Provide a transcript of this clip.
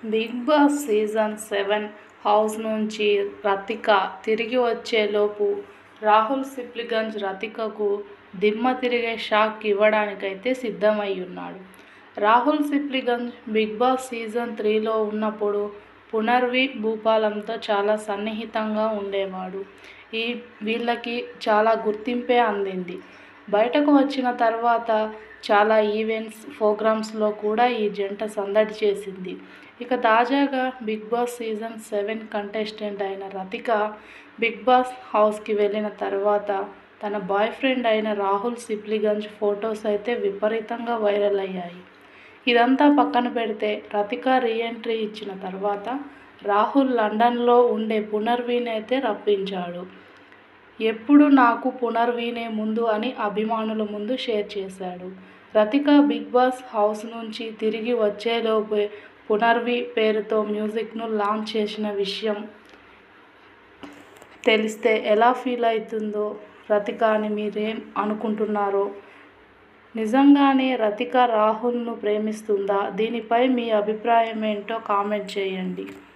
big Boss season seven house నుంచి రతిక తిరిగి వచ్చేలోపు రాహుల్ సిప్లిగంజ్ రతికకు దిమ్మ తిరిగే షాక్ ఇవ్వడానికైతే సిద్ధమై ఉన్నాడు Rahul Sipligunj Bigg Boss season త్రీలో ఉన్నప్పుడు పునర్వి భూపాలంతో చాలా సన్నిహితంగా ఉండేవాడు ఈ వీళ్ళకి చాలా గుర్తింపే అందింది బయటకు వచ్చిన తర్వాత చాలా ఈవెంట్స్ ప్రోగ్రామ్స్లో కూడా ఈ జంట సందడి చేసింది ఇక తాజాగా Bigg Boss season seven contestant అయిన రతిక బిగ్ బాస్ హౌస్కి వెళ్ళిన తర్వాత తన బాయ్ ఫ్రెండ్ అయిన రాహుల్ సిప్లిగంజ్ ఫొటోస్ అయితే విపరీతంగా వైరల్ అయ్యాయి ఇదంతా పక్కన పెడితే రతిక రీఎంట్రీ ఇచ్చిన తర్వాత రాహుల్ లండన్లో ఉండే పునర్వీని అయితే రప్పించాడు ఎప్పుడు నాకు పునర్వీనే ముందు అని అభిమానుల ముందు షేర్ చేశాడు రతిక బిగ్ బాస్ హౌస్ నుంచి తిరిగి వచ్చేలోపే పునర్వి పేరుతో మ్యూజిక్ను లాంచ్ చేసిన విషయం తెలిస్తే ఎలా ఫీల్ అవుతుందో రతిక అని మీరేం అనుకుంటున్నారో నిజంగానే రతిక రాహుల్ను ప్రేమిస్తుందా దీనిపై మీ అభిప్రాయం ఏంటో కామెంట్ చేయండి